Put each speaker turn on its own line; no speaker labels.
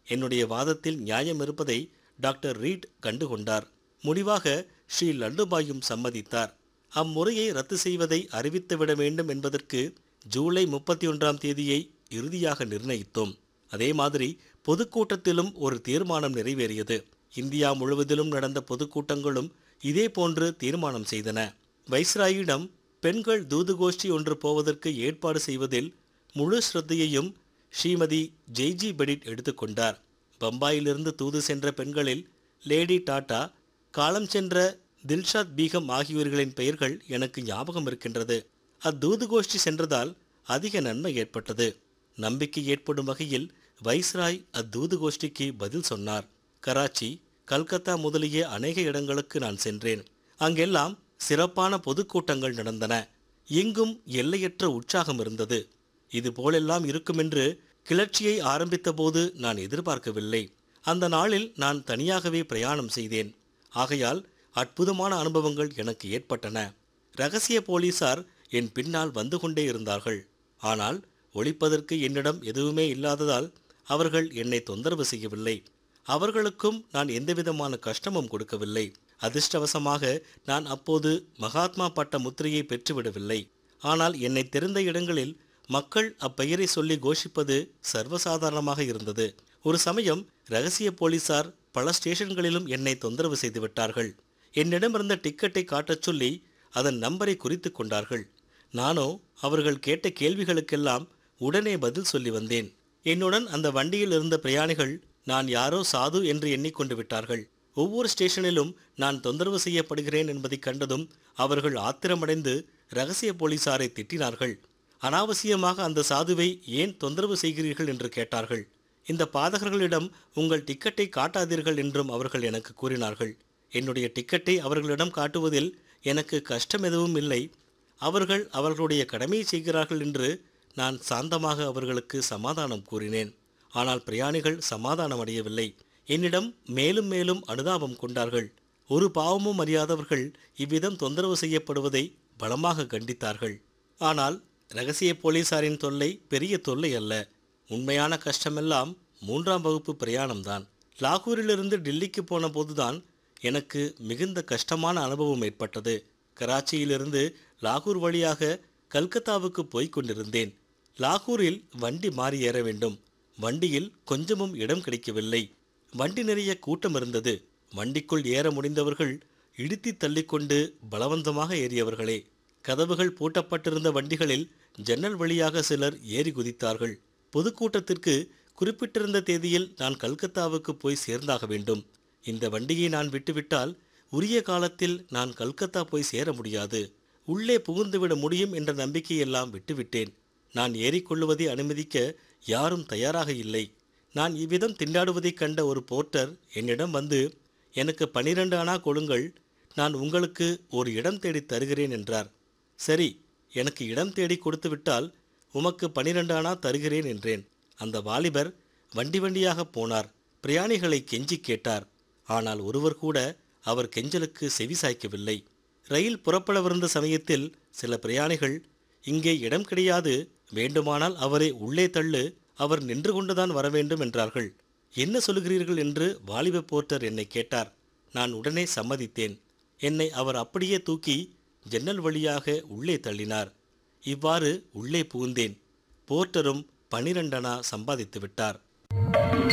என்னுடைய வாதத்தில் நியாயம் இருப்பதை டாக்டர் ரீட் கண்டுகொண்டார் முடிவாக ஸ்ரீ லல்லுபாயும் சம்மதித்தார் அம்முறையை ரத்து செய்வதை அறிவித்துவிட வேண்டும் என்பதற்கு ஜூலை முப்பத்தி ஒன்றாம் தேதியை இறுதியாக நிர்ணயித்தோம் அதே மாதிரி பொதுக்கூட்டத்திலும் ஒரு தீர்மானம் நிறைவேறியது இந்தியா முழுவதிலும் நடந்த பொதுக்கூட்டங்களும் இதே போன்று தீர்மானம் செய்தன வைஸ்ராயிடம் பெண்கள் தூதுகோஷ்டி ஒன்று போவதற்கு ஏற்பாடு செய்வதில் முழு ஸ்ரத்தையையும் ஸ்ரீமதி ஜெய்ஜி பெடிட் எடுத்துக்கொண்டார் பம்பாயிலிருந்து தூது சென்ற பெண்களில் லேடி டாடா காலம் சென்ற தில்ஷாத் பீகம் ஆகியோர்களின் பெயர்கள் எனக்கு ஞாபகம் இருக்கின்றது அத்தூது கோஷ்டி சென்றதால் அதிக நன்மை ஏற்பட்டது நம்பிக்கை ஏற்படும் வகையில் வைஸ்ராய் அத்தூது கோஷ்டிக்கு பதில் சொன்னார் கராச்சி கல்கத்தா முதலிய அநேக இடங்களுக்கு நான் சென்றேன் அங்கெல்லாம் சிறப்பான பொதுக்கூட்டங்கள் நடந்தன எங்கும் எல்லையற்ற உற்சாகம் இருந்தது இது போலெல்லாம் இருக்குமென்று கிளர்ச்சியை ஆரம்பித்தபோது நான் எதிர்பார்க்கவில்லை அந்த நாளில் நான் தனியாகவே பிரயாணம் செய்தேன் ஆகையால் அற்புதமான அனுபவங்கள் எனக்கு ஏற்பட்டன ரகசிய போலீசார் என் பின்னால் வந்து கொண்டே இருந்தார்கள் ஆனால் ஒழிப்பதற்கு என்னிடம் எதுவுமே இல்லாததால் அவர்கள் என்னை தொந்தரவு செய்யவில்லை அவர்களுக்கும் நான் எந்தவிதமான கஷ்டமும் கொடுக்கவில்லை அதிர்ஷ்டவசமாக நான் அப்போது மகாத்மா பட்ட முத்திரையை பெற்றுவிடவில்லை ஆனால் என்னை தெரிந்த இடங்களில் மக்கள் அப்பெயரை சொல்லி கோஷிப்பது சர்வசாதாரணமாக இருந்தது ஒரு சமயம் ரகசிய போலீசார் பல ஸ்டேஷன்களிலும் என்னை தொந்தரவு செய்து விட்டார்கள் என்னிடமிருந்த டிக்கெட்டை காட்டச் சொல்லி அதன் நம்பரை குறித்து கொண்டார்கள் நானோ அவர்கள் கேட்ட கேள்விகளுக்கெல்லாம் உடனே பதில் சொல்லி வந்தேன் என்னுடன் அந்த வண்டியில் இருந்த பிரயாணிகள் நான் யாரோ சாது என்று எண்ணிக்கொண்டு விட்டார்கள் ஒவ்வொரு ஸ்டேஷனிலும் நான் தொந்தரவு செய்யப்படுகிறேன் என்பதைக் கண்டதும் அவர்கள் ஆத்திரமடைந்து ரகசிய போலீசாரை திட்டினார்கள் அனாவசியமாக அந்த சாதுவை ஏன் தொந்தரவு செய்கிறீர்கள் என்று கேட்டார்கள் இந்த பாதகர்களிடம் உங்கள் டிக்கெட்டை காட்டாதீர்கள் என்றும் அவர்கள் எனக்கு கூறினார்கள் என்னுடைய டிக்கெட்டை அவர்களிடம் காட்டுவதில் எனக்கு கஷ்டம் எதுவும் இல்லை அவர்கள் அவர்களுடைய கடமையை செய்கிறார்கள் என்று நான் சாந்தமாக அவர்களுக்கு சமாதானம் கூறினேன் ஆனால் பிரயாணிகள் சமாதானம் அடையவில்லை என்னிடம் மேலும் மேலும் அனுதாபம் கொண்டார்கள் ஒரு பாவமும் அறியாதவர்கள் இவ்விதம் தொந்தரவு செய்யப்படுவதை பலமாக கண்டித்தார்கள் ஆனால் ரகசிய போலீசாரின் தொல்லை பெரிய தொல்லை அல்ல உண்மையான கஷ்டமெல்லாம் மூன்றாம் வகுப்பு பிரயாணம்தான் லாகூரிலிருந்து டெல்லிக்கு போன போதுதான் எனக்கு மிகுந்த கஷ்டமான அனுபவம் ஏற்பட்டது கராச்சியிலிருந்து லாகூர் வழியாக கல்கத்தாவுக்கு போய்க் கொண்டிருந்தேன் லாகூரில் வண்டி மாறி ஏற வேண்டும் வண்டியில் கொஞ்சமும் இடம் கிடைக்கவில்லை வண்டி நிறைய கூட்டம் இருந்தது வண்டிக்குள் ஏற முடிந்தவர்கள் இடித்தி தள்ளிக்கொண்டு பலவந்தமாக ஏறியவர்களே கதவுகள் பூட்டப்பட்டிருந்த வண்டிகளில் ஜன்னல் வழியாக சிலர் ஏறி குதித்தார்கள் பொதுக்கூட்டத்திற்கு குறிப்பிட்டிருந்த தேதியில் நான் கல்கத்தாவுக்கு போய் சேர்ந்தாக வேண்டும் இந்த வண்டியை நான் விட்டுவிட்டால் உரிய காலத்தில் நான் கல்கத்தா போய் சேர முடியாது உள்ளே புகுந்துவிட முடியும் என்ற நம்பிக்கையெல்லாம் விட்டுவிட்டேன் நான் ஏறிக்கொள்ளுவதை அனுமதிக்க யாரும் தயாராக இல்லை நான் இவ்விதம் திண்டாடுவதைக் கண்ட ஒரு போர்ட்டர் என்னிடம் வந்து எனக்கு பனிரெண்டு அணா கொடுங்கள் நான் உங்களுக்கு ஒரு இடம் தேடி தருகிறேன் என்றார் சரி எனக்கு இடம் தேடி கொடுத்து விட்டால் உமக்கு பனிரெண்டு அணா தருகிறேன் என்றேன் அந்த வாலிபர் வண்டி வண்டியாக போனார் பிரயாணிகளை கெஞ்சி கேட்டார் ஆனால் ஒருவர் கூட அவர் கெஞ்சலுக்கு செவி சாய்க்கவில்லை ரயில் புறப்படவிருந்த சமயத்தில் சில பிரயாணிகள் இங்கே இடம் கிடையாது வேண்டுமானால் அவரை உள்ளே தள்ளு அவர் நின்று கொண்டுதான் வர வேண்டும் என்றார்கள் என்ன சொல்கிறீர்கள் என்று வாலிப போர்ட்டர் என்னை கேட்டார் நான் உடனே சம்மதித்தேன் என்னை அவர் அப்படியே தூக்கி ஜன்னல் வழியாக உள்ளே தள்ளினார் இவ்வாறு உள்ளே புகுந்தேன் போர்ட்டரும் பனிரெண்டனா சம்பாதித்து விட்டார்